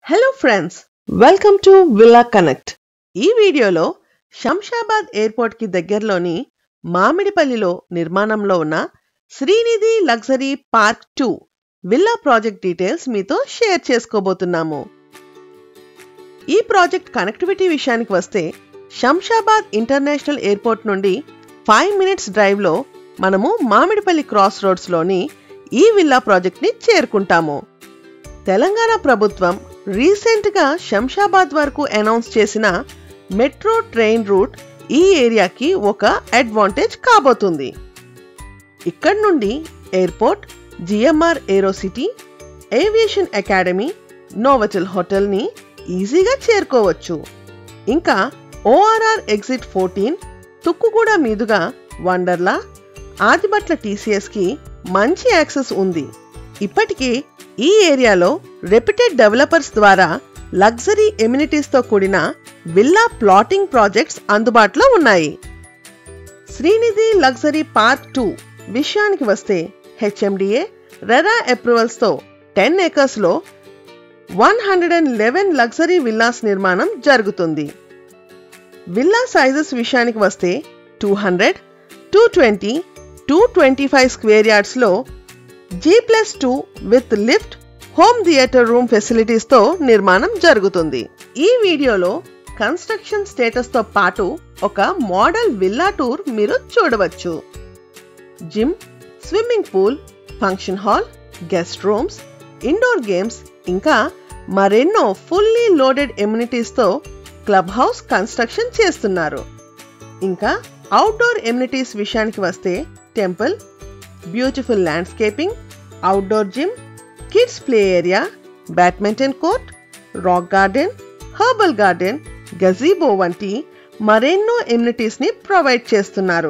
hello friends welcome to Villa Connect ఈ వీడియోలో Shamshabad airport కి దగ్గరలోని మామిడిపల్లిలో నిర్మాణంలో ఉన్న Srinidhi luxury park two villa project details మీతో షేర్ చేసుకోబోతున్నాము ఈ ప్రాజెక్ట్ కనెక్టివిటీ విషయానికి వస్తే శంషాబాద్ ఇంటర్నేషనల్ ఎయిర్పోర్ట్ నుండి ఫైవ్ మినిట్స్ డ్రైవ్లో మనము మామిడిపల్లి క్రాస్ రోడ్స్లోని ఈ విల్లా ప్రాజెక్ట్ని చేరుకుంటాము తెలంగాణ ప్రభుత్వం రీసెంట్గా శంషాబాద్ వరకు అనౌన్స్ చేసిన మెట్రో ట్రైన్ రూట్ ఈ ఏరియాకి ఒక అడ్వాంటేజ్ కాబోతుంది ఇక్కడి నుండి airport GMR Aerocity aviation academy Novotel హోటల్ని ఈజీగా చేరుకోవచ్చు ఇంకా ఓఆర్ఆర్ ఎగ్జిట్ ఫోర్టీన్ తుక్కుగూడ మీదుగా వండర్లా ఆదిబట్ల టీసీఎస్కి మంచి యాక్సెస్ ఉంది ఇప్పటికే ఈ ఏరియాలో రెప్యూటెడ్ డెవలపర్స్ ద్వారా లగ్జరీ ఎమ్యూనిటీస్తో కూడిన విల్లా ప్లాటింగ్ ప్రాజెక్ట్స్ అందుబాటులో ఉన్నాయి శ్రీనిధి లగ్జరీ పార్క్ టూ విషయానికి వస్తే హెచ్ఎండిఏ రెరా అప్రూవల్స్తో టెన్ ఏకర్స్లో one hundred and eleven luxury villas నిర్మాణం జరుగుతుంది విల్లా సైజెస్ విషయానికి వస్తే two hundred two twenty two twenty five square యార్డ్స్లో G plus two with lift home theatre room ఫెసిలిటీస్తో నిర్మాణం జరుగుతుంది ఈ వీడియోలో కన్స్ట్రక్షన్ స్టేటస్తో పాటు ఒక మోడల్ విల్లా టూర్ మీరు చూడవచ్చు gym swimming pool function hall guest rooms indoor games ఇంకా మరెన్నో ఫుల్లీ లోడెడ్ ఎమ్యూనిటీస్తో క్లబ్ హౌస్ కన్స్ట్రక్షన్ చేస్తున్నారు ఇంకా అవుట్డోర్ ఎమ్యూనిటీస్ విషయానికి వస్తే temple beautiful landscaping outdoor gym kids play area badminton court rock garden herbal garden gazebo వంటి మరెన్నో amenities ని ప్రొవైడ్ చేస్తున్నారు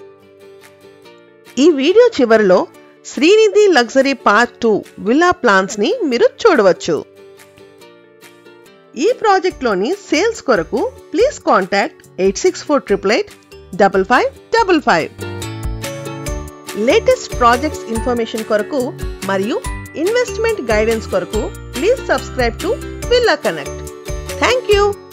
ఈ వీడియో చివరిలో Srinidhi luxury park two villa plans ని మీరు చూడవచ్చు ఈ ప్రాజెక్ట్లోని సేల్స్ కొరకు please contact eight six four triple eight double five double five latest projects information కొరకు మరియు ఇన్వెస్ట్మెంట్ గైడెన్స్ కొరకు please subscribe to Villa Connect thank you